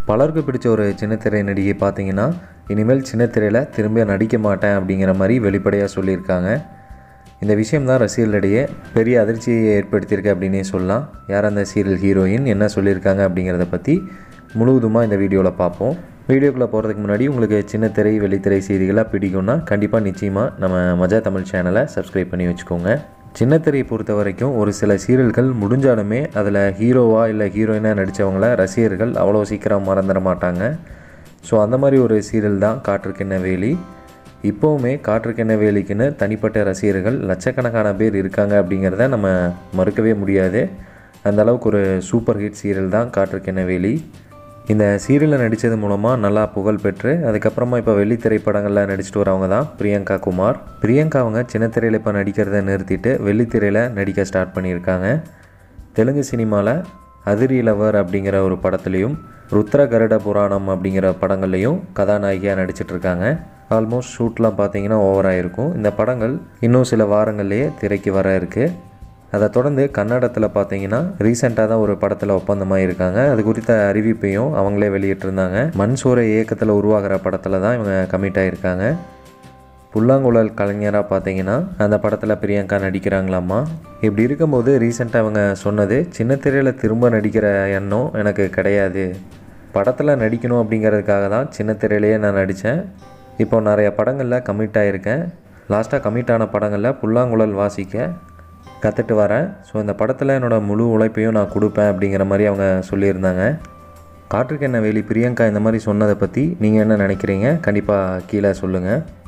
பலருக்கு பிடிச்ச ஒரு சின்னத்திரை நடிகை பார்த்தீங்கன்னா இனிமேல் சின்னத்திரையில் திரும்ப நடிக்க மாட்டேன் அப்படிங்கிற மாதிரி வெளிப்படையாக சொல்லியிருக்காங்க இந்த விஷயம் தான் ரசிகர்களிடையே பெரிய அதிர்ச்சியை ஏற்படுத்தியிருக்கு அப்படின்னே சொல்லலாம் யார் அந்த சீரியல் ஹீரோயின் என்ன சொல்லியிருக்காங்க அப்படிங்கிறத பற்றி முழுவதுமாக இந்த வீடியோவில் பார்ப்போம் வீடியோக்குள்ளே போகிறதுக்கு முன்னாடி உங்களுக்கு சின்ன திரை வெள்ளித்திரை செய்திகளாக பிடிக்கும்னா கண்டிப்பாக நிச்சயமாக நம்ம மஜா தமிழ் சேனலை சப்ஸ்கிரைப் பண்ணி வச்சுக்கோங்க சின்னத்திரையை பொறுத்த வரைக்கும் ஒரு சில சீரியல்கள் முடிஞ்சாலுமே அதில் ஹீரோவா இல்லை ஹீரோயினாக நடித்தவங்கள ரசிகர்கள் அவ்வளோ சீக்கிரம் மறந்துட மாட்டாங்க ஸோ அந்த மாதிரி ஒரு சீரியல் தான் காற்றுக்கென்ன வேலி இப்போவுமே காற்றுக்கென்ன வேலிக்குன்னு தனிப்பட்ட ரசிகர்கள் லட்சக்கணக்கான பேர் இருக்காங்க அப்படிங்கிறத நம்ம மறுக்கவே முடியாது அந்த அளவுக்கு ஒரு சூப்பர் ஹிட் சீரியல் தான் காற்றுக்கென்ன வேலி இந்த சீரியலில் நடித்தது மூலமாக நல்லா புகழ் பெற்று அதுக்கப்புறமா இப்போ வெள்ளி திரைப்படங்களில் நடிச்சிட்டு வரவங்க தான் பிரியங்கா குமார் பிரியங்கா அவங்க சின்ன திரையில் இப்போ நடிக்கிறத நிறுத்திட்டு வெள்ளித்திரையில் நடிக்க ஸ்டார்ட் பண்ணியிருக்காங்க தெலுங்கு சினிமாவில் அதிரி லவர் அப்படிங்கிற ஒரு படத்துலையும் ருத்ர கருட புராணம் அப்படிங்கிற படங்கள்லையும் கதாநாயகியாக நடிச்சிட்டு இருக்காங்க ஆல்மோஸ்ட் ஷூட்லாம் பார்த்தீங்கன்னா ஓவராக இருக்கும் இந்த படங்கள் இன்னும் சில வாரங்கள்லேயே திரைக்கு வர இருக்குது அதை தொடர்ந்து கன்னடத்தில் பார்த்தீங்கன்னா ரீசெண்டாக தான் ஒரு படத்தில் ஒப்பந்தமாக இருக்காங்க அது குறித்த அறிவிப்பையும் அவங்களே வெளியிட்டிருந்தாங்க மன்சூரை இயக்கத்தில் உருவாகிற படத்தில் தான் இவங்க கமிட் ஆகியிருக்காங்க புல்லாங்குழல் கலைஞராக பார்த்தீங்கன்னா அந்த படத்தில் பிரியங்கா நடிக்கிறாங்களாம்மா இப்படி இருக்கும்போது ரீசெண்டாக அவங்க சொன்னது சின்ன திரையில் திரும்ப நடிக்கிற எண்ணம் எனக்கு கிடையாது படத்தில் நடிக்கணும் அப்படிங்கிறதுக்காக தான் சின்ன திரையிலேயே நான் நடித்தேன் இப்போ நிறைய படங்களில் கமிட் ஆகியிருக்கேன் லாஸ்ட்டாக கமிட் ஆன படங்களில் புல்லாங்குழல் வாசிக்க கற்றுட்டு வரேன் ஸோ இந்த படத்தில் என்னோடய முழு உழைப்பையும் நான் கொடுப்பேன் அப்படிங்கிற மாதிரி அவங்க சொல்லியிருந்தாங்க காற்றுக்கென்ன வேலி பிரியங்கா இந்த மாதிரி சொன்னதை பற்றி நீங்கள் என்ன நினைக்கிறீங்க கண்டிப்பாக கீழே சொல்லுங்கள்